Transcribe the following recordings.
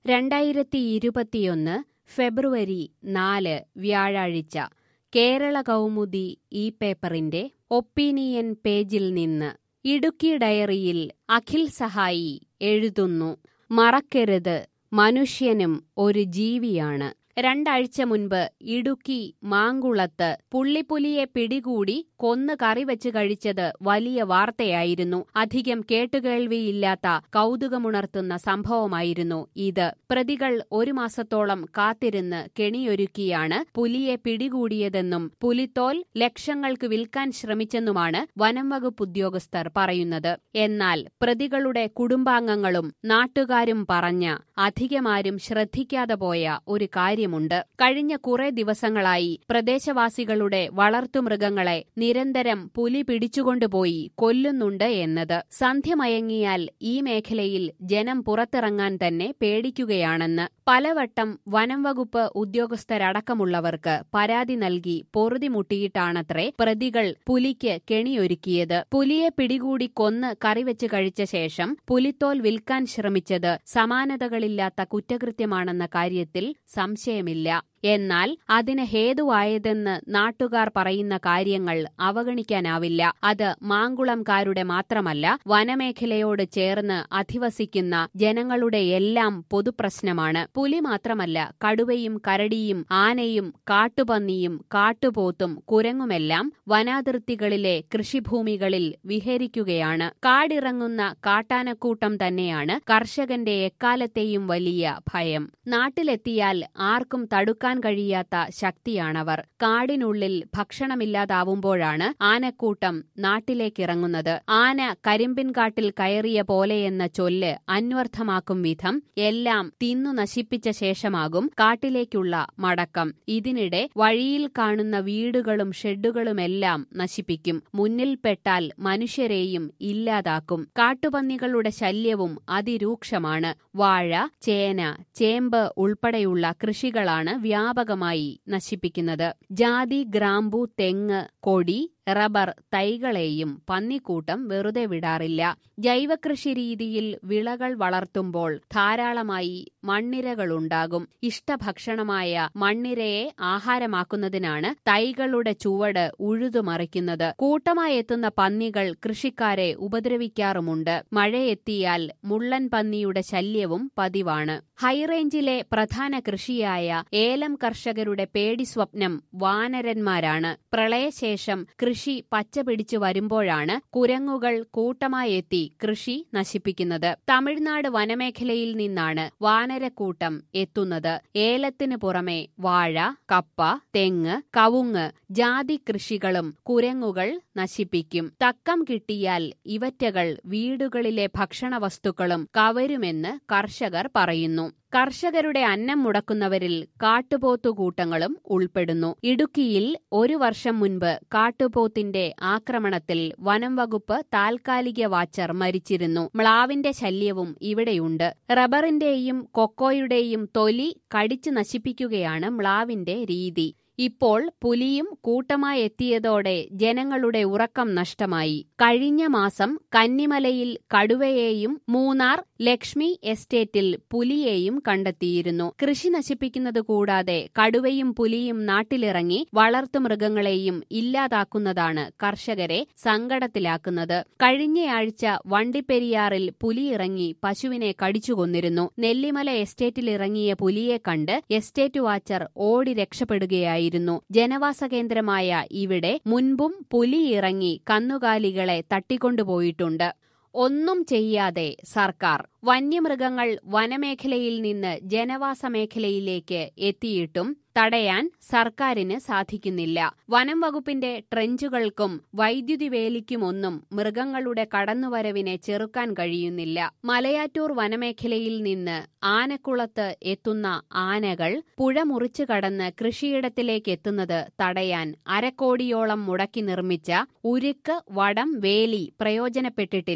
രണ്ടായിരത്തി ഇരുപത്തിയൊന്ന് ഫെബ്രുവരി നാല് വ്യാഴാഴ്ച കേരള കൗമുദി ഈ പേപ്പറിന്റെ ഒപ്പീനിയൻ പേജിൽ നിന്ന് ഇടുക്കി ഡയറിയിൽ അഖിൽ സഹായി എഴുതുന്നു മറക്കരുത് മനുഷ്യനും ഒരു ജീവിയാണ് രണ്ടാഴ്ച മുൻപ് ഇടുക്കി മാങ്കുളത്ത് പുള്ളിപ്പുലിയെ പിടികൂടി കൊന്ന് കറി വെച്ച് കഴിച്ചത് വലിയ വാർത്തയായിരുന്നു അധികം കേട്ടുകേൾവിയില്ലാത്ത കൗതുകമുണർത്തുന്ന സംഭവമായിരുന്നു ഇത് പ്രതികൾ ഒരു മാസത്തോളം കാത്തിരുന്ന് കെണിയൊരുക്കിയാണ് പുലിയെ പിടികൂടിയതെന്നും പുലിത്തോൽ ലക്ഷങ്ങൾക്ക് വിൽക്കാൻ ശ്രമിച്ചെന്നുമാണ് വനം വകുപ്പ് ഉദ്യോഗസ്ഥർ പറയുന്നത് എന്നാൽ പ്രതികളുടെ കുടുംബാംഗങ്ങളും നാട്ടുകാരും പറഞ്ഞ അധികമാരും ശ്രദ്ധിക്കാതെ പോയ ഒരു കാര്യമുണ്ട് കഴിഞ്ഞ കുറെ ദിവസങ്ങളായി പ്രദേശവാസികളുടെ വളർത്തുമൃഗങ്ങളെ നിരന്തരം പുലി പിടിച്ചുകൊണ്ടുപോയി കൊല്ലുന്നുണ്ട് എന്നത് സന്ധ്യമയങ്ങിയാൽ ഈ മേഖലയിൽ ജനം പുറത്തിറങ്ങാൻ തന്നെ പേടിക്കുകയാണെന്ന് പലവട്ടം വനം വകുപ്പ് ഉദ്യോഗസ്ഥരടക്കമുള്ളവർക്ക് പരാതി നൽകി പൊറുതിമുട്ടിയിട്ടാണത്രേ പ്രതികൾ പുലിക്ക് കെണിയൊരുക്കിയത് പുലിയെ പിടികൂടി കൊന്ന് കറിവെച്ച് കഴിച്ച ശേഷം പുലിത്തോൽ വിൽക്കാൻ ശ്രമിച്ചത് സമാനതകളില്ലാത്ത കുറ്റകൃത്യമാണെന്ന കാര്യത്തിൽ സംശയമില്ല എന്നാൽ അതിന് ഹേതുവായതെന്ന് നാട്ടുകാർ പറയുന്ന കാര്യങ്ങൾ അവഗണിക്കാനാവില്ല അത് മാങ്കുളംകാരുടെ മാത്രമല്ല വനമേഖലയോട് ചേർന്ന് അധിവസിക്കുന്ന ജനങ്ങളുടെ എല്ലാം പൊതുപ്രശ്നമാണ് പുലി മാത്രമല്ല കടുവയും കരടിയും ആനയും കാട്ടുപന്നിയും കാട്ടുപോത്തും കുരങ്ങുമെല്ലാം വനാതിർത്തികളിലെ കൃഷിഭൂമികളിൽ വിഹരിക്കുകയാണ് കാടിറങ്ങുന്ന കാട്ടാനക്കൂട്ടം തന്നെയാണ് കർഷകന്റെ എക്കാലത്തെയും വലിയ ഭയം നാട്ടിലെത്തിയാൽ ആർക്കും തടുക്കാൻ കഴിയാത്ത ശക്തിയാണവർ കാടിനുള്ളിൽ ഭക്ഷണമില്ലാതാവുമ്പോഴാണ് ആനക്കൂട്ടം നാട്ടിലേക്കിറങ്ങുന്നത് ആന കരിമ്പിൻകാട്ടിൽ കയറിയ പോലെയെന്ന ചൊല്ല് അന്വർത്ഥമാക്കും വിധം എല്ലാം തിന്നു നശിപ്പിച്ച ശേഷമാകും കാട്ടിലേക്കുള്ള മടക്കം ഇതിനിടെ വഴിയിൽ കാണുന്ന വീടുകളും ഷെഡുകളുമെല്ലാം നശിപ്പിക്കും മുന്നിൽപ്പെട്ടാൽ മനുഷ്യരെയും ഇല്ലാതാക്കും കാട്ടുപന്നികളുടെ ശല്യവും അതിരൂക്ഷമാണ് വാഴ ചേന ചേമ്പ് ഉൾപ്പെടെയുള്ള കൃഷികളാണ് വ്യാപകമായി നശിപ്പിക്കുന്നത് ജാതി ഗ്രാമ്പു തെങ്ങ് കൊടി റബ്ബർ തൈകളെയും പന്നിക്കൂട്ടം വെറുതെ വിടാറില്ല ജൈവകൃഷി രീതിയിൽ വിളകൾ വളർത്തുമ്പോൾ ധാരാളമായി മണ്ണിരകളുണ്ടാകും ഇഷ്ടഭക്ഷണമായ മണ്ണിരയെ ആഹാരമാക്കുന്നതിനാണ് തൈകളുടെ ചുവട് ഉഴുതുമറിക്കുന്നത് കൂട്ടമായി എത്തുന്ന പന്നികൾ കൃഷിക്കാരെ ഉപദ്രവിക്കാറുമുണ്ട് മഴയെത്തിയാൽ മുള്ളൻ പന്നിയുടെ ശല്യവും പതിവാണ് ഹൈറേഞ്ചിലെ പ്രധാന കൃഷിയായ ഏലം കർഷകരുടെ പേടി സ്വപ്നം വാനരന്മാരാണ് പ്രളയശേഷം കൃഷി പച്ചപിടിച്ചു വരുമ്പോഴാണ് കുരങ്ങുകൾ കൂട്ടമായി എത്തി കൃഷി നശിപ്പിക്കുന്നത് തമിഴ്നാട് വനമേഖലയിൽ നിന്നാണ് വാനരക്കൂട്ടം എത്തുന്നത് ഏലത്തിന് പുറമെ വാഴ കപ്പ തെങ്ങ് കവുങ്ങ് ജാതി കൃഷികളും കുരങ്ങുകൾ നശിപ്പിക്കും തക്കം കിട്ടിയാൽ ഇവറ്റകൾ വീടുകളിലെ ഭക്ഷണവസ്തുക്കളും കവരുമെന്ന് കർഷകർ പറയുന്നു കർഷകരുടെ അന്നം മുടക്കുന്നവരിൽ കാട്ടുപോത്തുകൂട്ടങ്ങളും ഉൾപ്പെടുന്നു ഇടുക്കിയിൽ ഒരു വർഷം മുൻപ് കാട്ടുപോത്തിന്റെ ആക്രമണത്തിൽ വനം വകുപ്പ് താൽക്കാലിക വാച്ചർ മരിച്ചിരുന്നു മ്ലാവിന്റെ ശല്യവും ഇവിടെയുണ്ട് റബ്ബറിന്റെയും കൊക്കോയുടെയും തൊലി കടിച്ചു നശിപ്പിക്കുകയാണ് മ്ലാവിന്റെ രീതി ഇപ്പോൾ പുലിയും കൂട്ടമായി എത്തിയതോടെ ജനങ്ങളുടെ ഉറക്കം നഷ്ടമായി കഴിഞ്ഞ മാസം കന്നിമലയിൽ കടുവയെയും മൂന്നാർ ലക്ഷ്മി എസ്റ്റേറ്റിൽ പുലിയെയും കണ്ടെത്തിയിരുന്നു കൃഷി നശിപ്പിക്കുന്നത് കൂടാതെ കടുവയും പുലിയും നാട്ടിലിറങ്ങി വളർത്തുമൃഗങ്ങളെയും ഇല്ലാതാക്കുന്നതാണ് കർഷകരെ സങ്കടത്തിലാക്കുന്നത് കഴിഞ്ഞയാഴ്ച വണ്ടിപ്പെരിയാറിൽ പുലിയിറങ്ങി പശുവിനെ കടിച്ചുകൊന്നിരുന്നു നെല്ലിമല എസ്റ്റേറ്റിലിറങ്ങിയ പുലിയെ കണ്ട് എസ്റ്റേറ്റ് വാച്ചർ ഓടി രക്ഷപ്പെടുകയായിരുന്നു ആയിരുന്നു ജനവാസ കേന്ദ്രമായ ഇവിടെ മുൻപും പുലി ഇറങ്ങി കന്നുകാലികളെ തട്ടിക്കൊണ്ടുപോയിട്ടുണ്ട് ഒന്നും ചെയ്യാതെ സർക്കാർ വന്യമൃഗങ്ങൾ വനമേഖലയിൽ നിന്ന് ജനവാസ മേഖലയിലേക്ക് എത്തിയിട്ടും തടയാൻ സർക്കാരിന് സാധിക്കുന്നില്ല വനം വകുപ്പിന്റെ ട്രെഞ്ചുകൾക്കും വൈദ്യുതി വേലിക്കുമൊന്നും മൃഗങ്ങളുടെ കടന്നുവരവിനെ ചെറുക്കാൻ കഴിയുന്നില്ല മലയാറ്റൂർ വനമേഖലയിൽ നിന്ന് ആനക്കുളത്ത് എത്തുന്ന ആനകൾ പുഴ മുറിച്ചു കടന്ന് കൃഷിയിടത്തിലേക്ക് എത്തുന്നത് തടയാൻ അരക്കോടിയോളം മുടക്കി നിർമ്മിച്ച ഉരുക്ക് വടം വേലി പ്രയോജനപ്പെട്ടിട്ടില്ല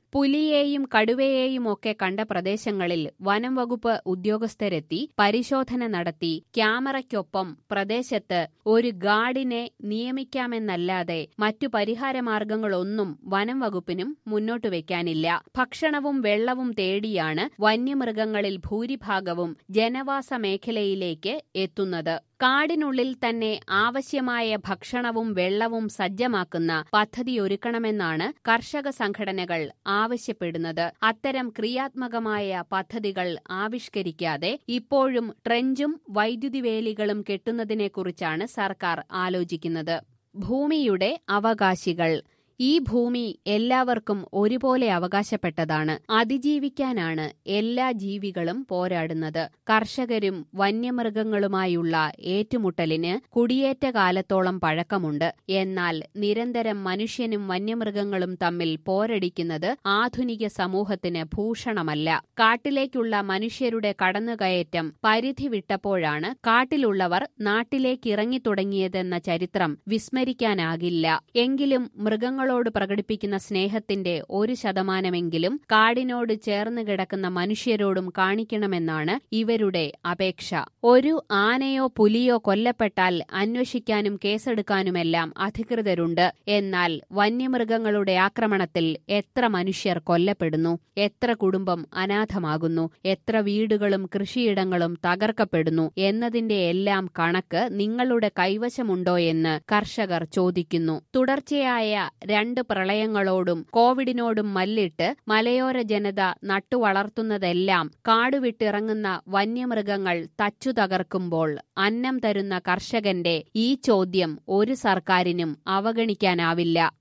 പുലിയെയും കടുവയെയും ഒക്കെ കണ്ട പ്രദേശങ്ങളിൽ വനം വകുപ്പ് ഉദ്യോഗസ്ഥരെത്തി പരിശോധന നടത്തി ക്യാമറയ്ക്കൊപ്പം പ്രദേശത്ത് ഒരു ഗാർഡിനെ നിയമിക്കാമെന്നല്ലാതെ മറ്റു പരിഹാരമാർഗങ്ങളൊന്നും വനം വകുപ്പിനും മുന്നോട്ട് വയ്ക്കാനില്ല ഭക്ഷണവും വെള്ളവും തേടിയാണ് വന്യമൃഗങ്ങളിൽ ഭൂരിഭാഗവും ജനവാസ മേഖലയിലേക്ക് എത്തുന്നത് കാടിനുള്ളിൽ തന്നെ ആവശ്യമായ ഭക്ഷണവും വെള്ളവും സജ്ജമാക്കുന്ന പദ്ധതിയൊരുക്കണമെന്നാണ് കർഷക സംഘടനകൾ ആവശ്യപ്പെടുന്നത് അത്തരം ക്രിയാത്മകമായ പദ്ധതികൾ ആവിഷ്കരിക്കാതെ ഇപ്പോഴും ട്രെഞ്ചും വൈദ്യുതി വേലികളും കെട്ടുന്നതിനെക്കുറിച്ചാണ് സർക്കാർ ആലോചിക്കുന്നത് ഭൂമിയുടെ അവകാശികൾ ഈ ഭൂമി എല്ലാവർക്കും ഒരുപോലെ അവകാശപ്പെട്ടതാണ് അതിജീവിക്കാനാണ് എല്ലാ ജീവികളും പോരാടുന്നത് കർഷകരും വന്യമൃഗങ്ങളുമായുള്ള ഏറ്റുമുട്ടലിന് കുടിയേറ്റ കാലത്തോളം പഴക്കമുണ്ട് എന്നാൽ നിരന്തരം മനുഷ്യനും വന്യമൃഗങ്ങളും തമ്മിൽ പോരടിക്കുന്നത് ആധുനിക സമൂഹത്തിന് ഭൂഷണമല്ല കാട്ടിലേക്കുള്ള മനുഷ്യരുടെ കടന്നുകയറ്റം പരിധി വിട്ടപ്പോഴാണ് കാട്ടിലുള്ളവർ നാട്ടിലേക്കിറങ്ങി തുടങ്ങിയതെന്ന ചരിത്രം വിസ്മരിക്കാനാകില്ല എങ്കിലും മൃഗങ്ങൾ മൃഗങ്ങളോട് പ്രകടിപ്പിക്കുന്ന സ്നേഹത്തിന്റെ ഒരു ശതമാനമെങ്കിലും കാടിനോട് ചേർന്ന് കിടക്കുന്ന മനുഷ്യരോടും കാണിക്കണമെന്നാണ് ഇവരുടെ അപേക്ഷ ഒരു ആനയോ പുലിയോ കൊല്ലപ്പെട്ടാൽ അന്വേഷിക്കാനും കേസെടുക്കാനുമെല്ലാം അധികൃതരുണ്ട് എന്നാൽ വന്യമൃഗങ്ങളുടെ ആക്രമണത്തിൽ എത്ര മനുഷ്യർ കൊല്ലപ്പെടുന്നു എത്ര കുടുംബം അനാഥമാകുന്നു എത്ര വീടുകളും കൃഷിയിടങ്ങളും തകർക്കപ്പെടുന്നു എന്നതിന്റെ എല്ലാം കണക്ക് നിങ്ങളുടെ കൈവശമുണ്ടോ എന്ന് കർഷകർ ചോദിക്കുന്നു തുടർച്ചയായ രണ്ട് പ്രളയങ്ങളോടും കോവിഡിനോടും മല്ലിട്ട് മലയോര ജനത നട്ടുവളർത്തുന്നതെല്ലാം കാടുവിട്ടിറങ്ങുന്ന വന്യമൃഗങ്ങൾ തച്ചു തകർക്കുമ്പോൾ അന്നം തരുന്ന കർഷകന്റെ ഈ ചോദ്യം ഒരു സർക്കാരിനും അവഗണിക്കാനാവില്ല